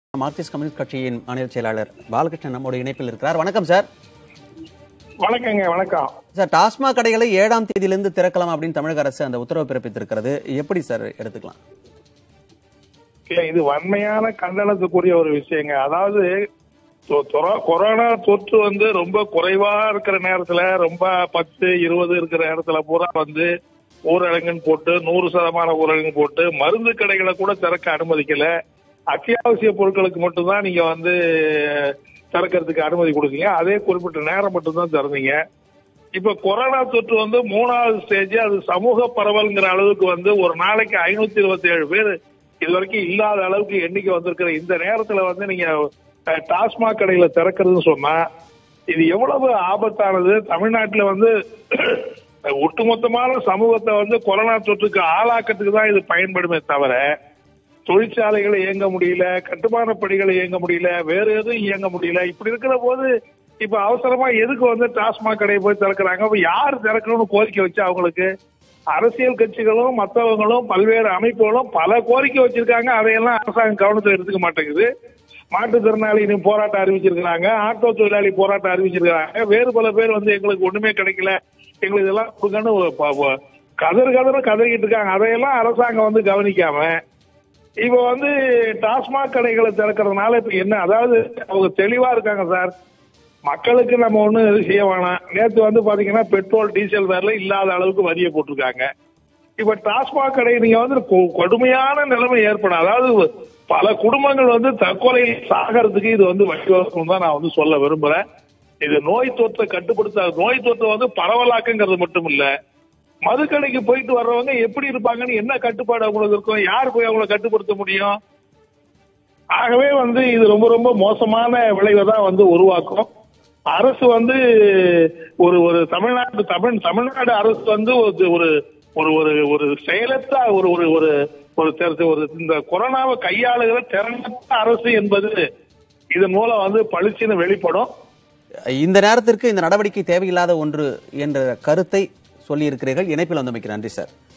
Marxist communist கட்சியின் மாநில செயலாளர் பாலகிருஷ்ணன் நம்மோட இணைப்பில் இருக்கிறார் வணக்கம் சார் வணக்கங்க வணக்கம் சார் டாஸ்மாக் கடைகளை ஏழாம் தேதியிலிருந்து திறக்கலாம் அப்படின்னு தமிழக அரசு அந்த உத்தரவு பிறப்பித்திருக்கிறது எப்படி சார் எடுத்துக்கலாம் இல்ல இது வன்மையான கண்டனத்துக்குரிய ஒரு விஷயங்க அதாவது தொ- தொர- கொரோனா தொற்று வந்து ரொம்ப குறைவா இருக்கிற நேரத்துல ரொம்ப பத்து இருபது இருக்கிற நேரத்துல பூரா வந்து ஊரடங்குன்னு போட்டு நூறு சதமான ஊரடங்கு போட்டு மருந்து கடைகளை கூட திறக்க அனுமதிக்கல அத்தியாவசிய பொருட்களுக்கு மட்டும்தான் நீங்க வந்து திறக்கிறதுக்கு அனுமதி கொடுத்தீங்க அதே குறிப்பிட்ட நேரம் மட்டும்தான் திறந்தீங்க இப்ப கொரோனா தொற்று வந்து மூணாவது ஸ்டேஜ் அது சமூக பரவல்ங்கிற அளவுக்கு வந்து ஒரு நாளைக்கு ஐநூத்தி இருபத்தி ஏழு பேர் இது வரைக்கும் இல்லாத அளவுக்கு எண்ணிக்கை வந்திருக்கிற இந்த நேரத்துல வந்து நீங்க அஹ், டாஸ்மாக் கடையில திறக்கிறதுன்னு சொன்னா இது எவ்வளவு ஆபத்தானது தமிழ்நாட்டுல வந்து ஒட்டுமொத்தமான சமூகத்தை வந்து கொரோனா தொற்றுக்கு ஆளாக்கத்துக்கு தான் இது பயன்படுமே தவிர தொழிற்சாலைகளை இயங்க முடியல கட்டுமான பணிகளை இயங்க முடியல வேற எதுவும் இயங்க முடியல இப்படி இருக்கிற போது இப்ப அவசரமா எதுக்கு வந்து டாஸ்மாக் கடையை போய் திறக்கிறாங்க அப்ப யார் திறக்கணும்னு கோரிக்கை வச்சு அவங்களுக்கு அரசியல் கட்சிகளும் மற்றவங்களும் பல்வேறு அமைப்புகளும் பல கோரிக்கை வச்சிருக்காங்க அதையெல்லாம் அரசாங்கம் கவனத்தில் எடுத்துக்க மாட்டேங்குது மாற்றுத்திறனாளி போராட்டம் அறிவிச்சிருக்கிறாங்க ஆட்டோ தொழிலாளி போராட்டம் அறிவிச்சிருக்கிறாங்க வேறு பல பேர் வந்து எங்களுக்கு ஒண்ணுமே கிடைக்கல எங்களுக்கு இதெல்லாம் கொடுங்கன்னு ஒரு ப- ப- கதறு கதறு கதறிக்கிட்டு இருக்காங்க அதையெல்லாம் அரசாங்கம் வந்து கவனிக்காம இப்ப வந்து டாஸ்மாக் கடைகளை திறக்கிறதுனால இப்ப என்ன அதாவது அவங்க தெளிவா இருக்காங்க சார் மக்களுக்கு நம்ம ஒண்ணும் எதுவும் செய்ய வேணாம் நேத்து வந்து பாத்தீங்கன்னா பெட்ரோல் டீசல் வேர்ல இல்லாத அளவுக்கு வரியை போட்டிருக்காங்க இப்ப டாஸ்மாக் கடை நீங்க வந்து கொ- கொடுமையான நிலைமை ஏற்படும் அதாவது பல குடும்பங்கள் வந்து தற்கொலை சாகிறதுக்கு இது வந்து வழிவகுக்கும் தான் நான் வந்து சொல்ல விரும்புறேன் இது நோய் தொற்றை கட்டுப்படுத்த நோய் தொற்றை வந்து பரவலாக்குங்கிறது மட்டும் இல்ல மதுக்கடைக்கு போயிட்டு வர்றவங்க எப்படி இருப்பாங்கன்னு என்ன கட்டுப்பாடு அவங்களுக்கு இருக்கும் யார் போய் அவங்கள கட்டுப்படுத்த முடியும் ஆகவே வந்து இது ரொம்ப ரொம்ப மோசமான விளைவை தான் வந்து உருவாக்கும் அரசு வந்து ஒரு ஒரு தமிழ்நாட்டு தமிழ் தமிழ்நாடு அரசு வந்து ஒரு ஒரு ஒரு ஒரு ஒரு செயலற்ற ஒரு ஒரு ஒரு ஒரு தெர- ஒரு இந்த கொரோனாவை கையாளுகிற திறனற்ற அரசு என்பது இதன் மூலம் வந்து பளிச்சுன்னு வெளிப்படும் இந்த நேரத்திற்கு இந்த நடவடிக்கை தேவையில்லாத ஒன்று என்ற கருத்தை சொல்லியிருக்கிறீர்கள் இணைப்பில் வந்தமைக்கு நன்றி சார்